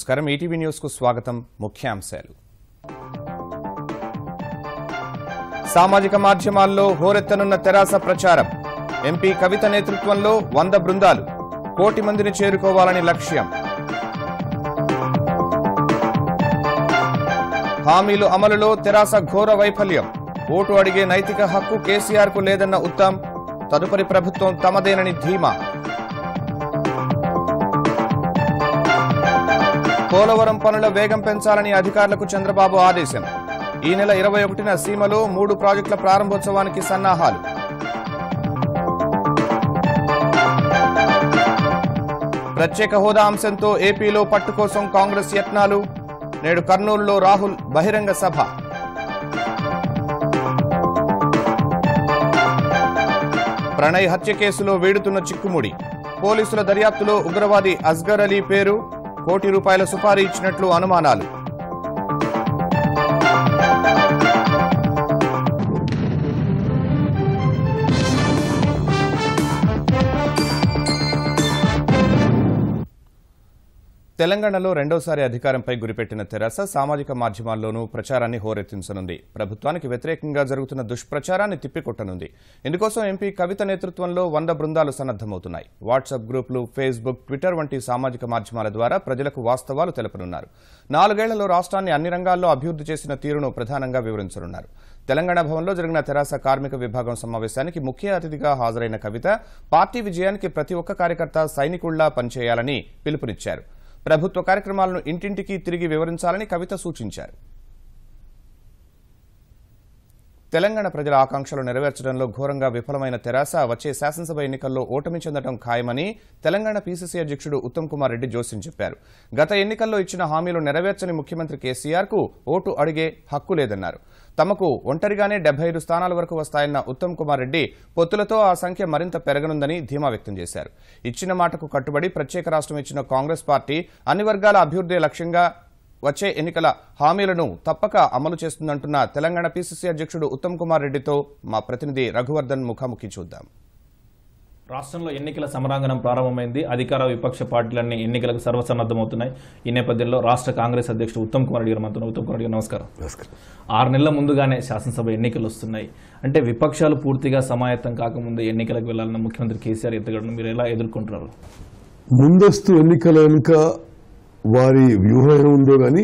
నమస్కారం ETV news కు స్వాగతం ముఖ్యాంశాలు సామాజిక మాధ్యమాల్లో హోరెత్తనున్న తెరాస ప్రచారం ఎంపీ కవిత నేతృత్వంలో వంద బృందాలు కోటి మందిని చేరుకోవాలని లక్ష్యం హామీలు అమలులో తెరాస ఘోర వైఫల్యం ఓటు అడిగే నైతిక హక్కు కేసీఆర్ కు లేదన్న ఉత్తమ్ తదుపరి ప్రభుత్వం తమదేనని ధీమా పోలవరం పనుల వేగం పెంచాలని అధికారులకు చంద్రబాబు ఆదేశం ఈ నెల ఇరవై ఒకటిన సీమలో మూడు ప్రాజెక్టుల ప్రారంభోత్సవానికి సన్నాహాలు ప్రత్యేక హోదా అంశంతో ఏపీలో పట్టు కోసం కాంగ్రెస్ యత్నాలు నేడు కర్నూలులో రాహుల్ బహిరంగ సభ ప్రణయ్ హత్య కేసులో వేడుతున్న చిక్కుముడి పోలీసుల దర్యాప్తులో ఉగ్రవాది అస్గర్ అలీ పేరు కోటి రూపాయల సుపారీ ఇచ్చినట్లు అనుమానాలు తెలంగాణలో రెండోసారి అధికారంపై గురిపెట్టిన తెరాస సామాజిక మాధ్యమాల్లోనూ ప్రచారాన్ని హోరెత్తించనుంది ప్రభుత్వానికి వ్యతిరేకంగా జరుగుతున్న దుష్ప్రచారాన్ని తిప్పికొట్టనుంది ఇందుకోసం ఎంపీ కవిత నేతృత్వంలో వంద బృందాలు సన్నద్దమవుతున్నాయి వాట్సాప్ గ్రూపులు ఫేస్బుక్ ట్విట్టర్ వంటి సామాజిక మాధ్యమాల ద్వారా ప్రజలకు వాస్తవాలు తెలపనున్నారు నాలుగేళ్లలో రాష్ట్రాన్ని అన్ని రంగాల్లో అభివృద్ధి చేసిన తీరును ప్రధానంగా వివరించనున్నారు తెలంగాణ భవన్లో జరిగిన తెరాస కార్మిక విభాగం సమావేశానికి ముఖ్య అతిథిగా హాజరైన కవిత పార్టీ విజయానికి ప్రతి ఒక్క కార్యకర్త సైనికుళ్లా పనిచేయాలని పిలుపునిచ్చారు ప్రభుత్వ కార్యక్రమాలను ఇంటింటికి తిరిగి వివరించాలని కవిత సూచించారు తెలంగాణ ప్రజల ఆకాంక్షలు నెరవేర్చడంలో ఘోరంగా విఫలమైన తెరాస వచ్చే శాసనసభ ఎన్నికల్లో ఓటమి చెందడం ఖాయమని తెలంగాణ పీసీసీ అధ్యక్షుడు ఉత్తమ్ కుమార్ రెడ్డి జోస్యం చెప్పారు గత ఎన్నికల్లో ఇచ్చిన హామీలు నెరవేర్చని ముఖ్యమంత్రి కేసీఆర్ కు ఓటు అడిగే హక్కు లేదన్నారు తమకు ఒంటరిగానే డెబ్బై ఐదు స్థానాల వరకు వస్తాయన్న ఉత్తమ్ కుమార్ రెడ్డి పొత్తులతో ఆ సంఖ్య మరింత పెరగనుందని ధీమా వ్యక్తం చేశారు ఇచ్చిన మాటకు కట్టుబడి ప్రత్యేక రాష్ట్రం ఇచ్చిన కాంగ్రెస్ పార్టీ అన్ని వర్గాల అభివృద్ధి లక్ష్యంగా వచ్చే ఎన్నికల హామీలను తప్పక అమలు చేస్తుందంటున్న తెలంగాణ పీసీసీ అధ్యక్షుడు ఉత్తమ్ కుమార్ రెడ్డితో మా ప్రతినిధి రఘువర్ధన్ ముఖాముఖి చూద్దాం రాష్ట్రంలో ఎన్నికల సమరాంగణం ప్రారంభమైంది అధికార విపక్ష పార్టీలన్నీ ఎన్నికలకు సర్వసన్నద్దమవుతున్నాయి ఈ నేపథ్యంలో రాష్ట్ర కాంగ్రెస్ అధ్యక్షుడు ఉత్తమ్ కుమార్ రెడ్డి గారు మనతో ఉత్తమ్ కుమార్ రెడ్డి గారు నమస్కారం ఆరు నెలల ముందుగానే శాసనసభ ఎన్నికలు వస్తున్నాయి అంటే విపక్షాలు పూర్తిగా సమాయత్తం కాకముందే ఎన్నికలకు వెళ్లాలన్న ముఖ్యమంత్రి కేసీఆర్ ఎత్తుగడను మీరు ఎలా ఎదుర్కొంటున్నారు ముందస్తు ఎన్నికల వెనుక వారి వ్యూహం ఏముందో కానీ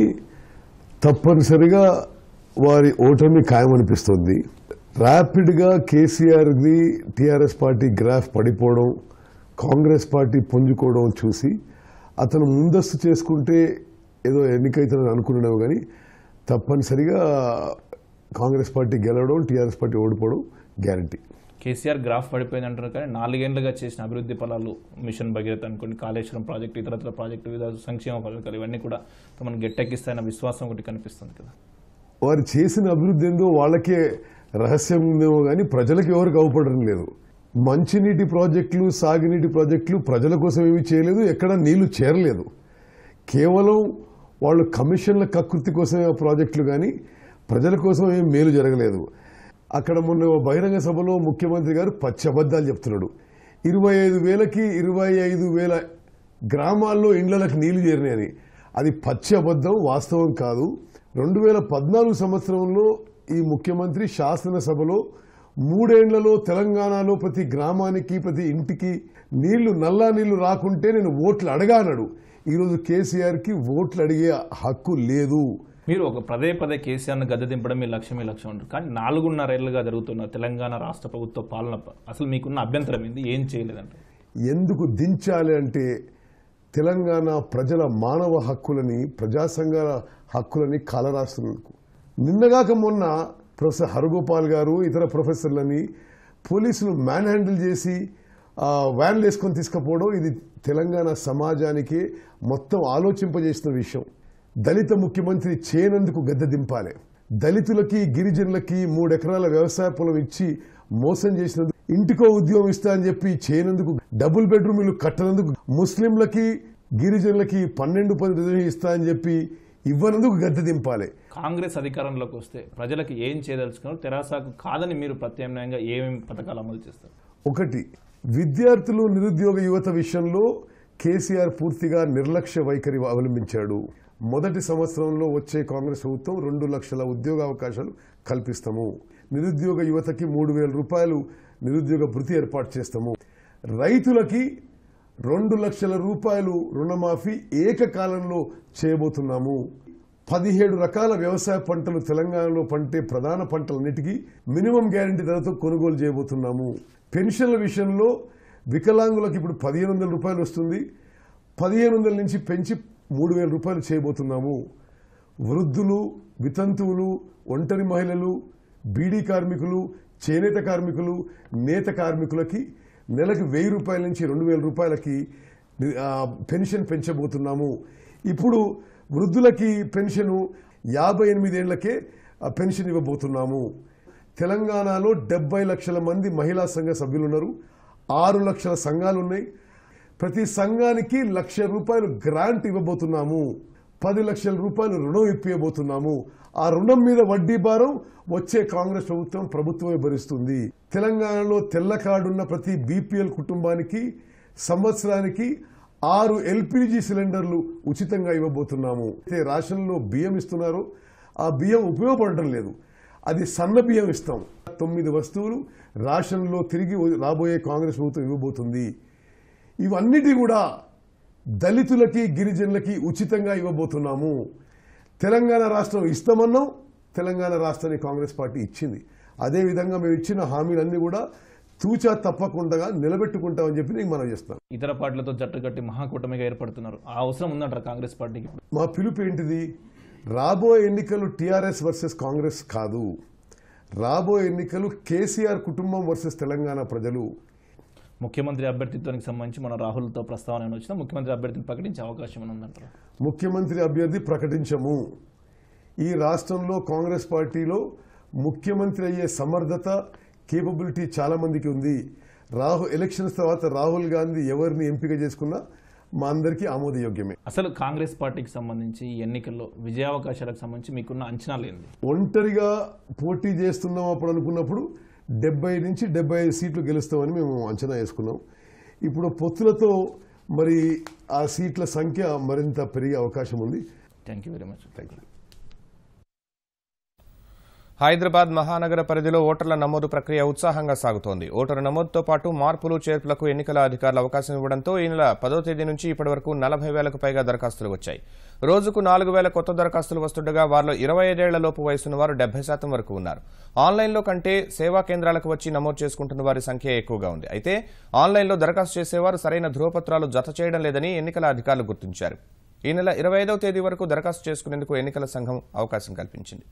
తప్పనిసరిగా వారి ఓటమి ఖాయమనిపిస్తుంది ర్యాపిడ్గా కేసీఆర్ది టీఆర్ఎస్ పార్టీ గ్రాఫ్ పడిపోవడం కాంగ్రెస్ పార్టీ పుంజుకోవడం చూసి అతను ముందస్తు చేసుకుంటే ఏదో ఎన్నికైతుందని అనుకున్నాడేమో కానీ తప్పనిసరిగా కాంగ్రెస్ పార్టీ గెలవడం టీఆర్ఎస్ పార్టీ ఓడిపోవడం గ్యారంటీ కేసీఆర్ గ్రాఫ్ పడిపోయింది అంటారు కానీ నాలుగేళ్లుగా చేసిన అభివృద్ధి ఫలాలు మిషన్ భగీరథ అనుకోండి కాళేశ్వరం ప్రాజెక్టు ఇతరత్ర ప్రాజెక్టు వివిధ సంక్షేమ పథకాలు ఇవన్నీ కూడా తమను గట్టెక్కిస్తాయన్న విశ్వాసం ఒకటి కనిపిస్తుంది కదా వారు చేసిన అభివృద్ధి ఏందో వాళ్ళకే రహస్యం ఉందేమో కానీ ప్రజలకు ఎవరికి అవపడడం లేదు మంచినీటి ప్రాజెక్టులు సాగునీటి ప్రాజెక్టులు ప్రజల కోసం ఏమీ చేయలేదు ఎక్కడ నీళ్లు చేరలేదు కేవలం వాళ్ళు కమిషన్ల కకృతి కోసమే ఆ ప్రాజెక్టులు కానీ ప్రజల కోసం ఏం మేలు జరగలేదు అక్కడ మొన్న ఓ బహిరంగ సభలో ముఖ్యమంత్రి గారు పచ్చి అబద్దాలు చెప్తున్నాడు ఇరవై ఐదు వేలకి ఇరవై ఐదు వేల గ్రామాల్లో ఇండ్లకు నీళ్లు చేరినాయని అది పచ్చి అబద్దం వాస్తవం కాదు రెండు వేల పద్నాలుగు సంవత్సరంలో ఈ ముఖ్యమంత్రి శాసనసభలో మూడేండ్లలో తెలంగాణలో ప్రతి గ్రామానికి ప్రతి ఇంటికి నీళ్లు నల్లా నీళ్లు రాకుంటే నేను ఓట్లు అడగా అన్నాడు ఈరోజు కేసీఆర్కి ఓట్లు అడిగే హక్కు లేదు మీరు ఒక పదే పదే కేసీఆర్ను గద్దె దింపడం మీ లక్ష్యం మీ లక్ష్యం ఉంటుంది కానీ నాలుగున్నరేళ్లుగా జరుగుతున్న తెలంగాణ రాష్ట్ర ప్రభుత్వ పాలన అసలు మీకున్న అభ్యంతరం ఏంది ఏం చేయలేదంటే ఎందుకు దించాలి అంటే తెలంగాణ ప్రజల మానవ హక్కులని ప్రజా సంఘాల హక్కులని కాలరాస్తున్నందుకు నిన్నగాక మొన్న ప్రొఫెసర్ హరగోపాల్ గారు ఇతర ప్రొఫెసర్లని పోలీసులు మ్యాన్ హ్యాండిల్ చేసి ఆ, వ్యాన్లు వేసుకొని తీసుకుపోవడం ఇది తెలంగాణ సమాజానికి మొత్తం ఆలోచింపజేసిన విషయం దళిత ముఖ్యమంత్రి చేయనందుకు గద్దె దింపాలి దళితులకి గిరిజనులకి మూడెకరాల వ్యవసాయ పొలం ఇచ్చి మోసం చేసినందుకు ఇంటికో ఉద్యోగం ఇస్తా అని చెప్పి చేయనందుకు డబుల్ బెడ్రూమ్ ఇల్లు కట్టనందుకు ముస్లింలకి గిరిజనులకి పన్నెండు పది రిజర్వేషన్ ఇస్తా అని చెప్పి ఇవ్వనందుకు గద్దె దింపాలి కాంగ్రెస్ అధికారంలోకి వస్తే ప్రజలకు ఏం చేయదలుచుకున్నారు తెరాసాకు కాదని మీరు ప్రత్యామ్నాయంగా ఏమేమి పథకాలు అమలు చేస్తారు ఒకటి విద్యార్థులు నిరుద్యోగ యువత విషయంలో కేసీఆర్ పూర్తిగా నిర్లక్ష్య వైఖరి అవలంబించాడు మొదటి సంవత్సరంలో వచ్చే కాంగ్రెస్ ప్రభుత్వం రెండు లక్షల ఉద్యోగ అవకాశాలు కల్పిస్తాము నిరుద్యోగ యువతకి మూడు వేల రూపాయలు నిరుద్యోగ భృతి ఏర్పాటు చేస్తాము రైతులకి రెండు లక్షల రూపాయలు రుణమాఫీ ఏకకాలంలో చేయబోతున్నాము పదిహేడు రకాల వ్యవసాయ పంటలు తెలంగాణలో పంటే ప్రధాన పంటలన్నిటికీ మినిమం గ్యారంటీ ధరతో కొనుగోలు చేయబోతున్నాము పెన్షన్ల విషయంలో వికలాంగులకు ఇప్పుడు పదిహేను వందల రూపాయలు వస్తుంది పదిహేను వందల నుంచి పెంచి మూడు వేల రూపాయలు చేయబోతున్నాము వృద్ధులు వితంతువులు ఒంటరి మహిళలు బీడీ కార్మికులు చేనేత కార్మికులు నేత కార్మికులకి నెలకు వెయ్యి రూపాయల నుంచి రెండు వేల రూపాయలకి ఆ, పెన్షన్ పెంచబోతున్నాము ఇప్పుడు వృద్ధులకి పెన్షను యాభై ఎనిమిదేళ్లకే ఆ పెన్షన్ ఇవ్వబోతున్నాము తెలంగాణలో డెబ్బై లక్షల మంది మహిళా సంఘ సభ్యులు ఉన్నారు ఆరు లక్షల సంఘాలు ఉన్నాయి ప్రతి సంఘానికి లక్ష రూపాయలు గ్రాంట్ ఇవ్వబోతున్నాము పది లక్షల రూపాయలు రుణం ఇప్పియబోతున్నాము ఆ రుణం మీద వడ్డీ భారం వచ్చే కాంగ్రెస్ ప్రభుత్వం ప్రభుత్వమే భరిస్తుంది తెలంగాణలో తెల్ల కార్డున్న ప్రతి బీపీఎల్ కుటుంబానికి సంవత్సరానికి ఆరు ఎల్పిజి సిలిండర్లు ఉచితంగా ఇవ్వబోతున్నాము అయితే రేషన్లో బియ్యం ఇస్తున్నారు ఆ బియ్యం ఉపయోగపడటం లేదు అది సన్న బియ్యం ఇస్తాం తొమ్మిది వస్తువులు రేషన్లో తిరిగి రాబోయే కాంగ్రెస్ ప్రభుత్వం ఇవ్వబోతుంది ఇవన్నిటి కూడా దళితులకి గిరిజనులకి ఉచితంగా ఇవ్వబోతున్నాము తెలంగాణ రాష్ట్రం ఇస్తామన్నాం తెలంగాణ రాష్ట్రాన్ని కాంగ్రెస్ పార్టీ ఇచ్చింది అదేవిధంగా మేము ఇచ్చిన హామీలన్నీ కూడా తూచా తప్పకుండా నిలబెట్టుకుంటామని చెప్పి నేను మనం చేస్తున్నాం ఇతర పార్టీలతో జట్టు కట్టి మహాకూటమిగా ఏర్పడుతున్నారు ఆ అవసరం ఉందంటారు కాంగ్రెస్ పార్టీకి ఇప్పుడు మా పిలుపు ఏంటిది రాబోయే ఎన్నికలు టీఆర్ఎస్ వర్సెస్ కాంగ్రెస్ కాదు రాబోయే ఎన్నికలు కేసీఆర్ కుటుంబం వర్సెస్ తెలంగాణ ప్రజలు ముఖ్యమంత్రి అభ్యర్థిత్వానికి సంబంధించి మన రాహుల్తో ప్రస్తావన ఏమైనా వచ్చినా ముఖ్యమంత్రి అభ్యర్థిని ప్రకటించే అవకాశం ఏమైనా ఉందంటారు ముఖ్యమంత్రి అభ్యర్థి ప్రకటించము ఈ రాష్ట్రంలో కాంగ్రెస్ పార్టీలో ముఖ్యమంత్రి అయ్యే సమర్థత కేపబిలిటీ చాలా మందికి ఉంది రాహుల్ ఎలక్షన్స్ తర్వాత రాహుల్ గాంధీ ఎవరిని ఎంపిక చేసుకున్నా మా అందరికీ ఆమోదయోగ్యమే అసలు కాంగ్రెస్ పార్టీకి సంబంధించి ఈ ఎన్నికల్లో విజయావకాశాలకు సంబంధించి మీకున్న అంచనాలు ఏంది ఒంటరిగా పోటీ చేస్తున్నాం అప్పుడు అనుకున్నప్పుడు డెబ్బై నుంచి డెబ్బై ఐదు సీట్లు గెలుస్తామని మేము అంచనా వేసుకున్నాం ఇప్పుడు పొత్తులతో మరి ఆ సీట్ల సంఖ్య మరింత పెరిగే అవకాశం ఉంది thank you very much thank you Hyderabad మహానగర పరిధిలో ఓటర్ల నమోదు ప్రక్రియ ఉత్సాహంగా సాగుతోంది ఓటరు నమోదుతో పాటు మార్పులు చేర్పులకు ఎన్నికల అధికారులు అవకాశం ఇవ్వడంతో ఈ నెల పదో తేదీ నుంచి ఇప్పటి వరకు నలభై వేలకు పైగా దరఖాస్తులు వచ్చాయి రోజుకు నాలుగు వేల కొత్త దరఖాస్తులు వస్తుండగా వారిలో ఇరవై ఐదేళ్ల లోపు వయసున్న వారు డెబ్బై శాతం వరకు ఉన్నారు ఆన్లైన్లో కంటే సేవా కేంద్రాలకు వచ్చి నమోదు చేసుకుంటున్న వారి సంఖ్య ఎక్కువగా ఉంది అయితే ఆన్లైన్లో దరఖాస్తు చేసేవారు సరైన ధృవపత్రాలు జత చేయడం లేదని ఎన్నికల అధికారులు గుర్తించారు ఈ నెల ఇరవై ఐదవ తేదీ వరకు దరఖాస్తు చేసుకునేందుకు ఎన్నికల సంఘం అవకాశం కల్పించింది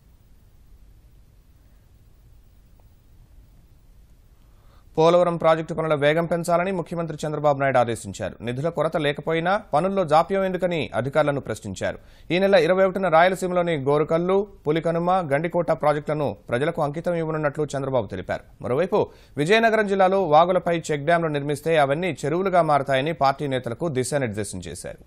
పోలవరం ప్రాజెక్టు పనుల వేగం పెంచాలని ముఖ్యమంత్రి చంద్రబాబు నాయుడు ఆదేశించారు నిధుల కొరత లేకపోయినా పనుల్లో జాప్యం ఎందుకని అధికారులను ప్రశ్నించారు ఈ నెల ఇరవై ఒకటిన రాయలసీమలోని గోరుకల్లు పులికనుమ గండికోట ప్రాజెక్టులను ప్రజలకు అంకితం ఇవ్వనున్నట్లు చంద్రబాబు తెలిపారు మరోవైపు విజయనగరం జిల్లాలో వాగులపై చెక్ డ్యాంలు నిర్మిస్తే అవన్నీ చెరువులుగా మారతాయని పార్టీ నేతలకు దిశానిర్దేశం చేశారు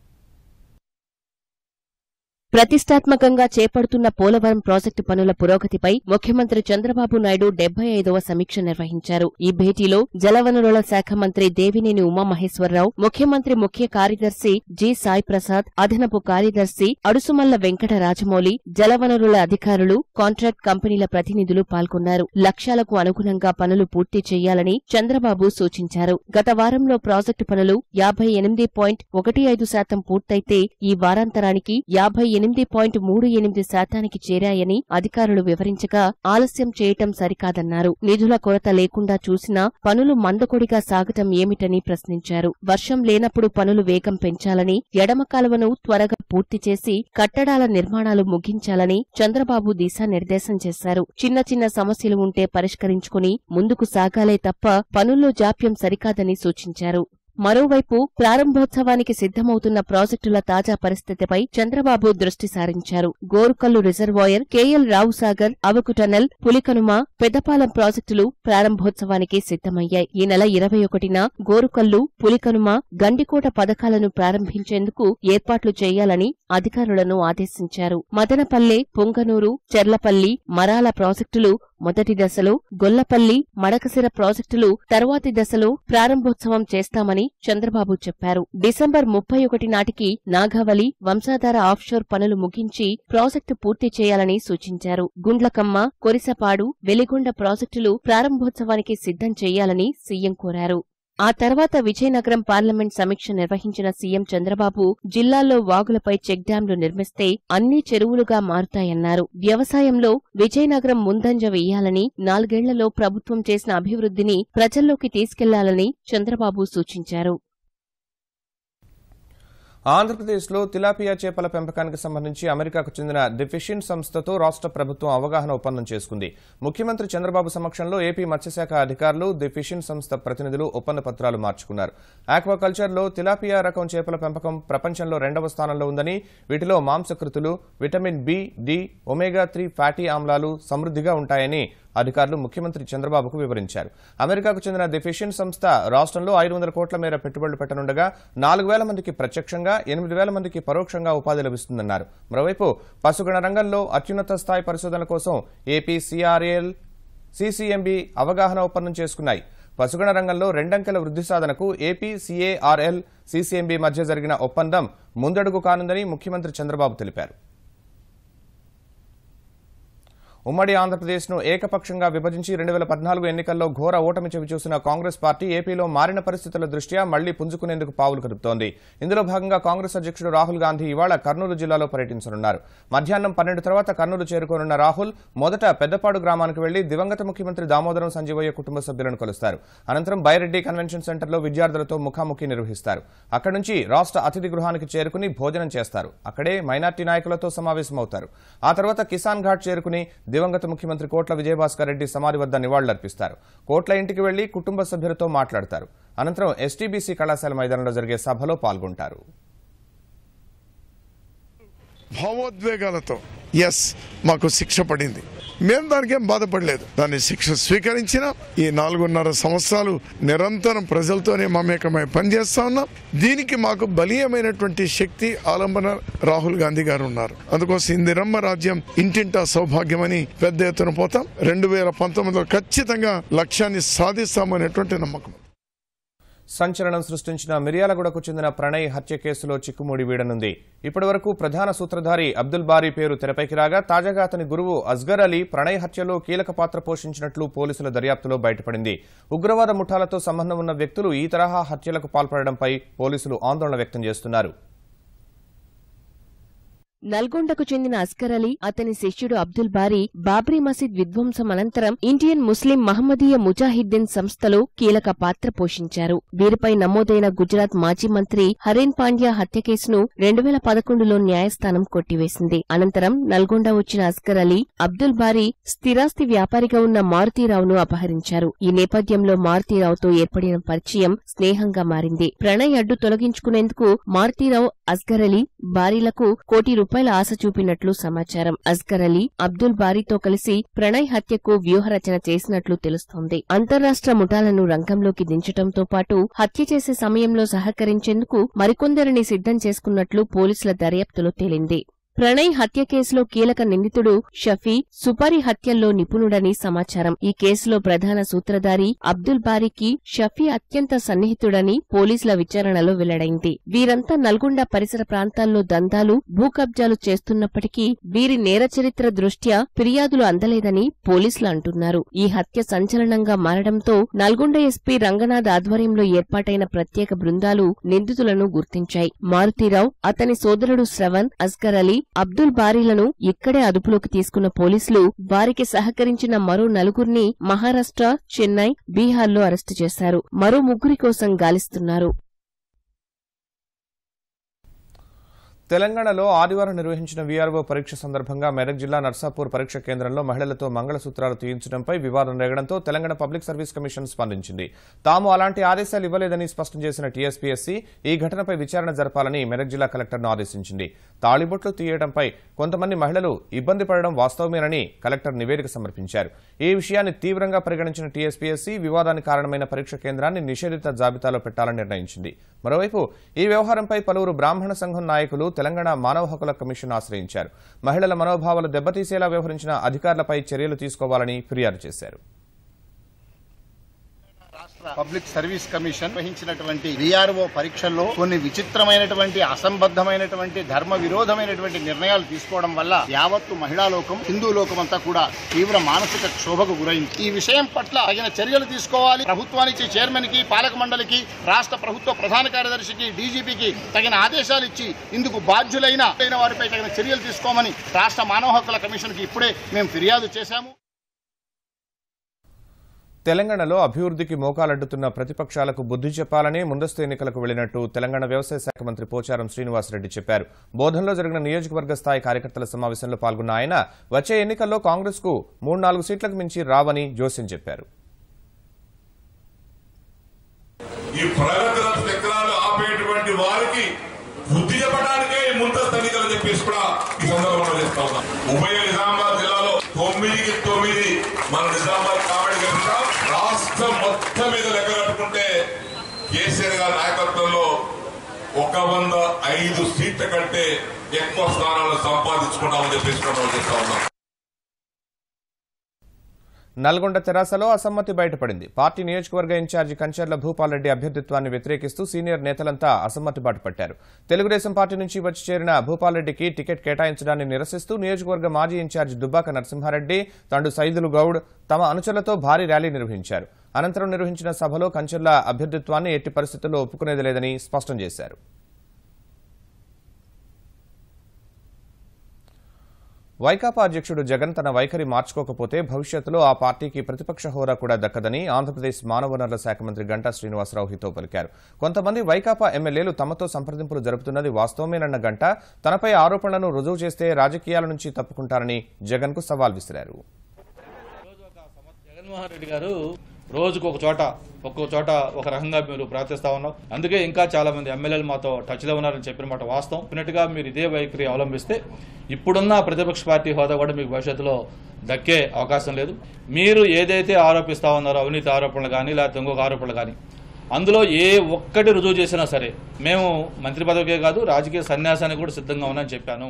ప్రతిష్టాత్మకంగా చేపడుతున్న పోలవరం ప్రాజెక్టు పనుల పురోగతిపై ముఖ్యమంత్రి చంద్రబాబు నాయుడు డెబ్బై ఐదవ సమీక్ష నిర్వహించారు ఈ భేటీలో జలవనరుల శాఖ మంత్రి దేవినేని ఉమామహేశ్వరరావు ముఖ్యమంత్రి ముఖ్య కార్యదర్శి జి సాయి ప్రసాద్ అదనపు కార్యదర్శి అడుసుమల్ల వెంకట రాజమౌళి జలవనరుల అధికారులు కాంట్రాక్ట్ కంపెనీల ప్రతినిధులు పాల్గొన్నారు లక్ష్యాలకు అనుగుణంగా పనులు పూర్తి చేయాలని చంద్రబాబు సూచించారు గత వారంలో ప్రాజెక్టు పనులు యాభై ఎనిమిది పాయింట్ ఒకటి ఐదు శాతం పూర్తయితే ఈ వారాంతరానికి యాభై ఎనిమిది పాయింట్ మూడు ఎనిమిది శాతానికి చేరాయని అధికారులు వివరించగా ఆలస్యం చేయటం సరికాదన్నారు నిధుల కొరత లేకుండా చూసినా పనులు మందకొడిగా సాగటం ఏమిటని ప్రశ్నించారు వర్షం లేనప్పుడు పనులు వేగం పెంచాలని ఎడమ కాలువను త్వరగా పూర్తి చేసి కట్టడాల నిర్మాణాలు ముగించాలని చంద్రబాబు దిశానిర్దేశం చేశారు చిన్న చిన్న సమస్యలు ఉంటే పరిష్కరించుకుని ముందుకు సాగాలే తప్ప పనుల్లో జాప్యం సరికాదని సూచించారు మరోవైపు ప్రారంభోత్సవానికి సిద్ధమవుతున్న ప్రాజెక్టుల తాజా పరిస్థితిపై చంద్రబాబు దృష్టి సారించారు Gorukallu reservoir KL Rao Sagar Avuku tunnel Pulikanuma Peddapalem ప్రాజెక్టులు ప్రారంభోత్సవానికి సిద్ధమయ్యాయి ఈ నెల ఇరవై ఒకటిన గోరుకల్లు పులికనుమ గండికోట పథకాలను ప్రారంభించేందుకు ఏర్పాట్లు చేయాలని అధికారులను ఆదేశించారు మదనపల్లె పొంగనూరు చెర్లపల్లి మరాల ప్రాజెక్టులు మొదటి దశలో గొల్లపల్లి మడకసిర ప్రాజెక్టులు తరువాతి దశలో ప్రారంభోత్సవం చేస్తామని చంద్రబాబు చెప్పారు డిసెంబర్ ముప్పై ఒకటి నాటికి నాగావళి వంశాధార ఆఫ్షోర్ పనులు ముగించి ప్రాజెక్టు పూర్తి చేయాలని సూచించారు గుండ్లకమ్మ కొరిసపాడు వెలిగొండ ప్రాజెక్టులు ప్రారంభోత్సవానికి సిద్ధం చేయాలని సీఎం కోరారు ఆ తర్వాత విజయనగరం పార్లమెంట్ సమీక్ష నిర్వహించిన సీఎం చంద్రబాబు జిల్లాల్లో వాగులపై చెక్ డ్యాంలు నిర్మిస్తే అన్ని చెరువులుగా మారుతాయన్నారు వ్యవసాయంలో విజయనగరం ముందంజ వేయాలని నాలుగేళ్లలో ప్రభుత్వం చేసిన అభివృద్ధిని ప్రజల్లోకి తీసుకెళ్లాలని చంద్రబాబు సూచించారు ఆంధ్రప్రదేశ్లో తిలాపియా చేపల పెంపకానికి సంబంధించి అమెరికాకు చెందిన ది ఫిషింగ్ సంస్థతో రాష్ట్ర ప్రభుత్వం అవగాహన ఒప్పందం చేసుకుంది ముఖ్యమంత్రి చంద్రబాబు సమక్షంలో ఏపీ మత్స్యశాఖ అధికారులు ది ఫిషింగ్ సంస్థ ప్రతినిధులు ఒప్పంద పత్రాలు మార్చుకున్నారు ఆక్వాకల్చర్లో తిలాపియా రకం చేపల పెంపకం ప్రపంచంలో రెండవ స్థానంలో ఉందని వీటిలో మాంసకృతులు vitamin B D omega three fatty ఆమ్లాలు సమృద్ధిగా ఉంటాయని అధికారులు ముఖ్యమంత్రి చంద్రబాబుకు వివరించారు అమెరికాకు చెందిన ది ఫిషిన్ సంస్థ రాష్ట్రంలో ఐదు వందల కోట్ల మేర పెట్టుబడులు పెట్టనుండగా నాలుగు వేల మందికి ప్రత్యక్షంగా ఎనిమిది వేల మందికి పరోక్షంగా ఉపాధి లభిస్తుందన్నారు మరోవైపు పశుగణ రంగంలో అత్యున్నత స్థాయి పరిశోధనల కోసం ఏపీ సిఆర్ఏఎల్ సిసిఎంబి అవగాహన ఒప్పందం చేసుకున్నాయి పశుగణ రంగంలో రెండంకెల వృద్ధి సాధనకు ఏపీ సిఏఆర్ఎల్ సిసిఎంబి మధ్య జరిగిన ఒప్పందం ముందడుగు కానుందని ముఖ్యమంత్రి చంద్రబాబు తెలిపారు ఉమ్మడి ఆంధ్రప్రదేశ్ను ఏకపక్షంగా విభజించి రెండు వేల పద్నాలుగు ఎన్నికల్లో ఘోర ఓటమి చవిచూసిన కాంగ్రెస్ పార్టీ ఏపీలో మారిన పరిస్థితుల దృష్ట్యా మళ్లీ పుంజుకునేందుకు పావులు కదుపుతోంది ఇందులో భాగంగా కాంగ్రెస్ అధ్యక్షుడు రాహుల్ గాంధీ ఇవాళ కర్నూలు జిల్లాలో పర్యటించనున్నారు మధ్యాహ్నం పన్నెండు తర్వాత కర్నూలు చేరుకోనున్న రాహుల్ మొదట పెద్దపాడు గ్రామానికి వెళ్లి దివంగత ముఖ్యమంత్రి దామోదరం సంజీవయ్య కుటుంబ సభ్యులను కలుస్తారు అనంతరం బైరెడ్డి కన్వెన్షన్ సెంటర్లో విద్యార్థులతో ముఖాముఖి నిర్వహిస్తారు అక్కడి నుంచి రాష్ట్ర అతిథి గృహానికి చేరుకుని భోజనం చేస్తారు అక్కడే మైనార్టీ నాయకులతో సమావేశమవుతారు ఆ తర్వాత కిసాన్ ఘాట్ చేరుకుని దివంగత ముఖ్యమంత్రి కోట్ల విజయభాస్కర్ రెడ్డి సమాధి వద్ద నివాళులర్పిస్తారు కోట్ల ఇంటికి వెళ్లి కుటుంబ సభ్యులతో మాట్లాడతారు అనంతరం ఎస్టీబీసీ కళాశాల మైదానంలో జరిగే సభలో పాల్గొంటారు భావోద్వేగాలతో ఎస్ మాకు శిక్ష పడింది మేము దానికేం బాధపడలేదు దాన్ని శిక్ష స్వీకరించిన ఈ నాలుగున్నర సంవత్సరాలు నిరంతరం ప్రజలతోనే మమేకమై పనిచేస్తా ఉన్నాం దీనికి మాకు బలీయమైనటువంటి శక్తి ఆలంబన రాహుల్ గాంధీ గారు ఉన్నారు అందుకోసం ఇందిరమ్మ రాజ్యం ఇంటింటా సౌభాగ్యమని పెద్ద ఎత్తున పోతాం రెండు వేల పంతొమ్మిదిలో ఖచ్చితంగా లక్ష్యాన్ని సాధిస్తామనేటువంటి నమ్మకం సంచలనం సృష్టించిన మిర్యాలగూడకు చెందిన ప్రణయ్ హత్య కేసులో చిక్కుముడి వీడనుంది ఇప్పటివరకు ప్రధాన సూత్రధారి అబ్దుల్ బారీ పేరు తెరపైకి రాగా తాజాగా అతని గురువు అస్గర్ అలీ ప్రణయ్ హత్యలో కీలక పాత్ర పోషించినట్లు పోలీసుల దర్యాప్తులో బయటపడింది ఉగ్రవాద ముఠాలతో సంబంధం ఉన్న వ్యక్తులు ఈ తరహా హత్యలకు పాల్పడడంపై పోలీసులు ఆందోళన వ్యక్తం చేస్తున్నారు నల్గొండకు చెందిన అస్కర్ అలీ అతని శిష్యుడు అబ్దుల్ బారీ బాబ్రీ మసీద్ విధ్వంసం అనంతరం ఇండియన్ ముస్లిం మహమ్మదీయ ముజాహిద్దీన్ సంస్థలో కీలక పాత్ర పోషించారు వీరిపై నమోదైన గుజరాత్ మాజీ మంత్రి హరేన్ పాండ్యా హత్య కేసును రెండు వేల పదకొండులో న్యాయస్థానం కొట్టివేసింది అనంతరం నల్గొండ వచ్చిన అస్కర్ అలీ అబ్దుల్ బారీ స్థిరాస్తి వ్యాపారిగా ఉన్న మారుతీరావును అపహరించారు ఈ నేపథ్యంలో మారుతీరావుతో ఏర్పడిన పరిచయం స్నేహంగా మారింది ప్రణయ్ అడ్డు తొలగించుకునేందుకు మారుతీరావు అస్గర్ అలీ బారీలకు కోటి రూపాయల ఆశ చూపినట్లు సమాచారం అస్గర్ అలీ అబ్దుల్ బారీతో కలిసి ప్రణయ్ హత్యకు వ్యూహరచన చేసినట్లు తెలుస్తోంది అంతర్రాష్ట్ర ముఠాలను రంగంలోకి దించడంతో పాటు హత్య చేసే సమయంలో సహకరించేందుకు మరికొందరిని సిద్ధం చేసుకున్నట్లు పోలీసుల దర్యాప్తులో తేలింది ప్రణయ్ హత్య కేసులో కీలక నిందితుడు షఫీ సుపారి హత్యల్లో నిపుణుడని సమాచారం ఈ కేసులో ప్రధాన సూత్రధారి అబ్దుల్ బారీకి షఫీ అత్యంత సన్నిహితుడని పోలీసుల విచారణలో వెల్లడైంది వీరంతా నల్గొండ పరిసర ప్రాంతాల్లో దందాలు భూ కబ్జాలు చేస్తున్నప్పటికీ వీరి నేర చరిత్ర దృష్ట్యా ఫిర్యాదులు అందలేదని పోలీసులు అంటున్నారు ఈ హత్య సంచలనంగా మారడంతో నల్గొండ ఎస్పీ రంగనాథ్ ఆధ్వర్యంలో ఏర్పాటైన ప్రత్యేక బృందాలు నిందితులను గుర్తించాయి మారుతీరావు అతని సోదరుడు శ్రవణ్ అస్గర్ అలీ అబ్దుల్ బారీలను ఇక్కడే అదుపులోకి తీసుకున్న పోలీసులు వారికి సహకరించిన మరో నలుగురిని మహారాష్ట్ర చెన్నై బీహార్లో అరెస్టు చేశారు మరో ముగ్గురి కోసం గాలిస్తున్నారు తెలంగాణలో ఆదివారం నిర్వహించిన వీఆర్ఓ పరీక్ష సందర్భంగా మెదక్ జిల్లా నర్సాపూర్ పరీక్ష కేంద్రంలో మహిళలతో మంగళసూత్రాలు తీయించడంపై వివాదం రేగడంతో తెలంగాణ పబ్లిక్ సర్వీస్ కమిషన్ స్పందించింది తాము అలాంటి ఆదేశాలు ఇవ్వలేదని స్పష్టం చేసిన టీఎస్పీఎస్సీ ఈ ఘటనపై విచారణ జరపాలని మెదక్ జిల్లా కలెక్టర్ను ఆదేశించింది తాళిబొట్లు తీయడంపై కొంతమంది మహిళలు ఇబ్బంది పడడం వాస్తవమేనని కలెక్టర్ నివేదిక సమర్పించారు ఈ విషయాన్ని తీవ్రంగా పరిగణించిన టీఎస్పీఎస్సీ వివాదానికి కారణమైన పరీక్ష కేంద్రాన్ని నిషేధిత జాబితాలో పెట్టాలని నిర్ణయించింది మరోవైపు ఈ వ్యవహారంపై పలువురు బ్రాహ్మణ సంఘం నాయకులు తెలంగాణ మానవ హక్కుల కమిషన్ ఆశ్రయించారు మహిళల మనోభావాలు దెబ్బతీసేలా వ్యవహరించిన అధికారులపై చర్యలు తీసుకోవాలని ఫిర్యాదు చేశారు రాష్ట్ర రాష్ట్ర పబ్లిక్ సర్వీస్ కమిషన్ వహించినటువంటి విఆర్ఓ పరీక్షల్లో కొన్ని విచిత్రమైనటువంటి అసంబద్ధమైనటువంటి ధర్మ విరోధమైనటువంటి నిర్ణయాలు తీసుకోవడం వల్ల యావత్తు మహిళా లోకం హిందూ లోకం అంతా కూడా తీవ్ర మానసిక క్షోభకు గురైంది ఈ విషయం పట్ల తగిన చర్యలు తీసుకోవాలి ప్రభుత్వానికి చైర్మన్ కి పాలక మండలికి రాష్ట్ర ప్రభుత్వ ప్రధాన కార్యదర్శికి డీజీపీకి తగిన ఆదేశాలు ఇచ్చి ఇందుకు బాధ్యులైన అయిన వారిపై తగిన చర్యలు తీసుకోమని రాష్ట్ర మానవ హక్కుల కమిషన్ కి ఇప్పుడే మేము ఫిర్యాదు చేశాము తెలంగాణలో అభివృద్ధికి మోకాలడ్డుతున్న ప్రతిపక్షాలకు బుద్ధి చెప్పాలని ముందస్తు ఎన్నికలకు వెళ్లినట్టు తెలంగాణ వ్యవసాయ శాఖ మంత్రి పోచారం శ్రీనివాసరెడ్డి చెప్పారు బోధనలో జరిగిన నియోజకవర్గ స్థాయి కార్యకర్తల సమావేశంలో పాల్గొన్న ఆయన వచ్చే ఎన్నికల్లో కాంగ్రెస్ కు మూడు నాలుగు సీట్లకు మించి రావని జోస్యం చెప్పారు ఈ ప్రగతి రథ చక్రాలు ఆపేటువంటి వారికి బుద్ధి చెప్పడానికే ఈ ముందస్తు ఎన్నికలు చెప్పేసి కూడా ఈ సందర్భంలో చేస్తా ఉన్నాం ఉభయ నిజామాబాద్ జిల్లాలో తొమ్మిదికి తొమ్మిది మన నిజామాబాద్ కామెడీ గెలుస్తాం రాష్ట్రం మొత్తం మీద లెక్క కట్టుకుంటే కేసీఆర్ గారి నాయకత్వంలో ఒక వంద ఐదు సీట్ల కంటే ఎక్కువ స్థానాలను సంపాదించుకుంటామని చెప్పేసి కూడా మనం చేస్తా ఉన్నాం నల్గొండ తెరాసలో అసమ్మతి బయటపడింది పార్టీ నియోజకవర్గ ఇన్ఛార్జి కంచర్ల భూపాల్ రెడ్డి అభ్యర్థిత్వాన్ని వ్యతిరేకిస్తూ సీనియర్ నేతలంతా అసమ్మతి బాట పట్టారు తెలుగుదేశం పార్టీ నుంచి వచ్చి చేరిన భూపాల్ రెడ్డికి టికెట్ కేటాయించడాన్ని నిరసిస్తూ నియోజకవర్గ మాజీ ఇన్ఛార్జి దుబ్బాక నరసింహారెడ్డి తండు సైదులు గౌడ్ తమ అనుచరులతో భారీ ర్యాలీ నిర్వహించారు అనంతరం నిర్వహించిన సభలో కంచర్ల అభ్యర్థిత్వాన్ని ఎట్టి పరిస్థితుల్లో ఒప్పుకునేది లేదని స్పష్టం చేశారు వైకాపా అధ్యక్షుడు జగన్ తన వైఖరి మార్చుకోకపోతే భవిష్యత్తులో ఆ పార్టీకి ప్రతిపక్ష హోదా కూడా దక్కదని ఆంధ్రప్రదేశ్ మానవ వనరుల శాఖ మంత్రి గంటా శ్రీనివాసరావు హితో పలికారు కొంతమంది వైకాపా ఎమ్మెల్యేలు తమతో సంప్రదింపులు జరుపుతున్నది వాస్తవమేనన్న గంట తనపై ఆరోపణలను రుజువు చేస్తే రాజకీయాల నుంచి తప్పుకుంటారని జగన్ కు సవాల్ విసిరారు జగన్మోహన్ రెడ్డి గారు రోజుకు ఒక చోట ఒక్కొక్క చోట ఒక రకంగా మీరు ప్రవర్తిస్తా ఉన్నాం అందుకే ఇంకా చాలా మంది ఎమ్మెల్యేలు మాతో టచ్లో ఉన్నారని చెప్పిన మాట వాస్తవం డెఫినెట్గా మీరు ఇదే వైఖరి అవలంబిస్తే ఇప్పుడున్న ప్రతిపక్ష పార్టీ హోదా కూడా మీకు భవిష్యత్తులో దక్కే అవకాశం లేదు మీరు ఏదైతే ఆరోపిస్తా ఉన్నారో అవినీతి ఆరోపణలు కానీ లేకపోతే ఇంకొక ఆరోపణలు కానీ అందులో ఏ ఒక్కటి రుజువు చేసినా సరే మేము మంత్రి పదవికే కాదు రాజకీయ సన్యాసానికి కూడా సిద్ధంగా ఉన్నామని చెప్పాను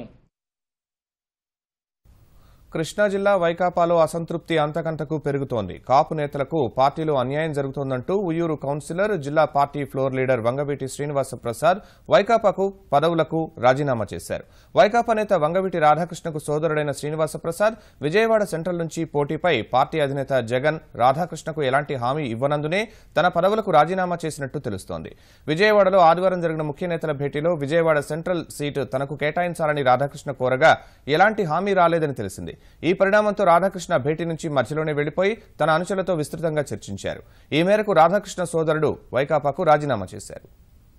కృష్ణా జిల్లా వైకాపాలో అసంతృప్తి అంతకంతకు పెరుగుతోంది కాపు నేతలకు పార్టీలో అన్యాయం జరుగుతోందంటూ ఉయ్యూరు కౌన్సిలర్ జిల్లా party floor leader Vangaveeti Srinivasa Prasad వైకాపాకు పదవులకు రాజీనామా చేశారు వైకాపా నేత వంగవీటి రాధాకృష్ణకు సోదరుడైన శ్రీనివాస ప్రసాద్ విజయవాడ సెంట్రల్ నుంచి పోటీపై పార్టీ అధినేత జగన్ రాధాకృష్ణకు ఎలాంటి హామీ ఇవ్వనందునే తన పదవులకు రాజీనామా చేసినట్టు తెలుస్తోంది విజయవాడలో ఆదివారం జరిగిన ముఖ్య నేతల భేటీలో విజయవాడ సెంట్రల్ సీటు తనకు కేటాయించాలని రాధాకృష్ణ కోరగా ఎలాంటి హామీ రాలేదని తెలిసింది ఈ పరిణామంతో రాధాకృష్ణ భేటీ నుంచి మధ్యలోనే వెళ్లిపోయి తన అనుచరులతో విస్తృతంగా చర్చించారు ఈ మేరకు రాధాకృష్ణ సోదరుడు వైకాపాకు రాజీనామా చేశారు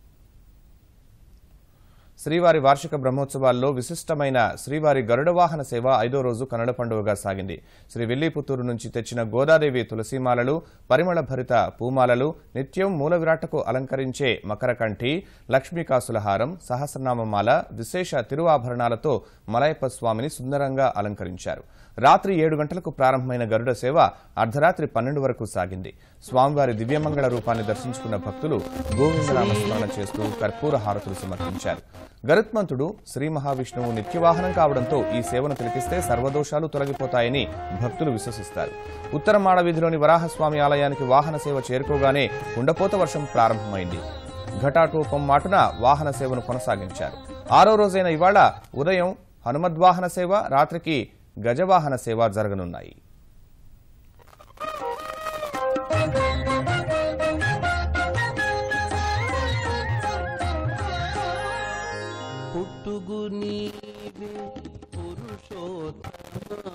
శ్రీవారి వార్షిక బ్రహ్మోత్సవాల్లో విశిష్టమైన శ్రీవారి గరుడ వాహన సేవ ఐదో రోజు కన్నడ పండుగగా సాగింది శ్రీ విల్లీపుత్తూరు నుంచి తెచ్చిన గోదాదేవి తులసిమాలలు పరిమళ భరిత పూమాలలు నిత్యం మూల విరాటకు అలంకరించే మకరకంఠి లక్ష్మీకాసుల హారం సహస్రనామమాల విశేష తిరువాభరణాలతో మలయప్ప స్వామిని సుందరంగా అలంకరించారు రాత్రి ఏడు గంటలకు ప్రారంభమైన గరుడ సేవ అర్ధరాత్రి పన్నెండు వరకు సాగింది స్వామివారి దివ్యమంగళ రూపాన్ని దర్శించుకున్న భక్తులు గోవిందనామస్మరణ చేస్తూ కర్పూర హారతులు సమర్పించారు గరుత్మంతుడు శ్రీ మహావిష్ణువు నిత్యవాహనం కావడంతో ఈ సేవను తిలకిస్తే సర్వదోషాలు తొలగిపోతాయని భక్తులు విశ్వసిస్తారు ఉత్తర మాడ వీధిలోని వరాహస్వామి ఆలయానికి వాహన సేవ చేరుకోగానే కుండపోత వర్షం ప్రారంభమైంది ఘటాటోపం మాటున వాహన సేవను కొనసాగించారు ఆరో రోజైన ఇవాళ ఉదయం హనుమద్వాహన సేవ రాత్రికి గజవాహన సేవ జరగనున్నాయి పుట్టుగు నీవే పురుషోత్తమ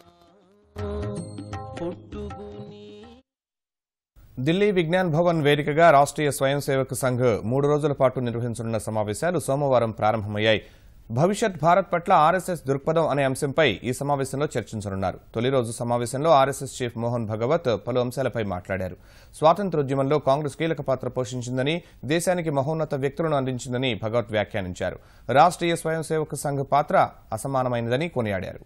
పుట్టుగు నీ ఢిల్లీ విజ్ఞాన్ భవన్ వేదికగా రాష్ట్రీయ స్వయం సేవక్ సంఘ్ మూడు రోజుల పాటు నిర్వహించనున్న సమావేశాలు సోమవారం ప్రారంభమయ్యాయి భవిష్యత్ భారత్ పట్ల ఆర్ఎస్ఎస్ దృక్పథం అనే అంశంపై ఈ సమావేశంలో చర్చించనున్నారు తొలి రోజు సమావేశంలో ఆర్ఎస్ఎస్ చీఫ్ మోహన్ భగవత్ పలు అంశాలపై మాట్లాడారు స్వాతంత్రోద్యమంలో కాంగ్రెస్ కీలక పాత్ర పోషించిందని దేశానికి మహోన్నత వ్యక్తులను అందించిందని భగవత్ వ్యాఖ్యానించారు రాష్ట్రీయ స్వయం సేవక్ సంఘ్ పాత్ర అసమానమైనదని కొనియాడారు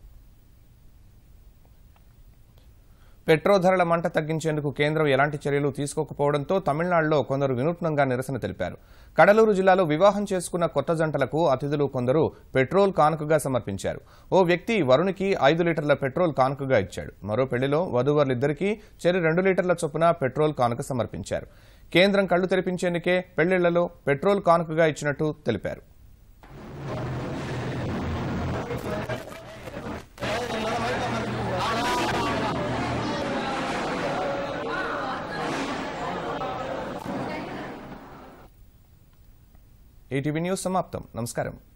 పెట్రోల్ ధరల మంట తగ్గించేందుకు కేంద్రం ఎలాంటి చర్యలు తీసుకోకపోవడంతో తమిళనాడులో కొందరు వినూత్నంగా నిరసన తెలిపారు కడలూరు జిల్లాలో వివాహం చేసుకున్న కొత్త జంటలకు అతిథులు కొందరు పెట్రోల్ కానుకగా సమర్పించారు ఓ వ్యక్తి వరుణికి ఐదు లీటర్ల పెట్రోల్ కానుకగా ఇచ్చాడు మరో పెళ్లిలో వధూవరులిద్దరికీ చెరి రెండు లీటర్ల చొప్పున పెట్రోల్ కానుక సమర్పించారు కేంద్రం కళ్లు తెరిపించేందుకే పెళ్లిళ్లలో పెట్రోల్ కానుకగా ఇచ్చినట్టు తెలిపారు ఈటీవీ న్యూస్ సమాప్తం నమస్కారం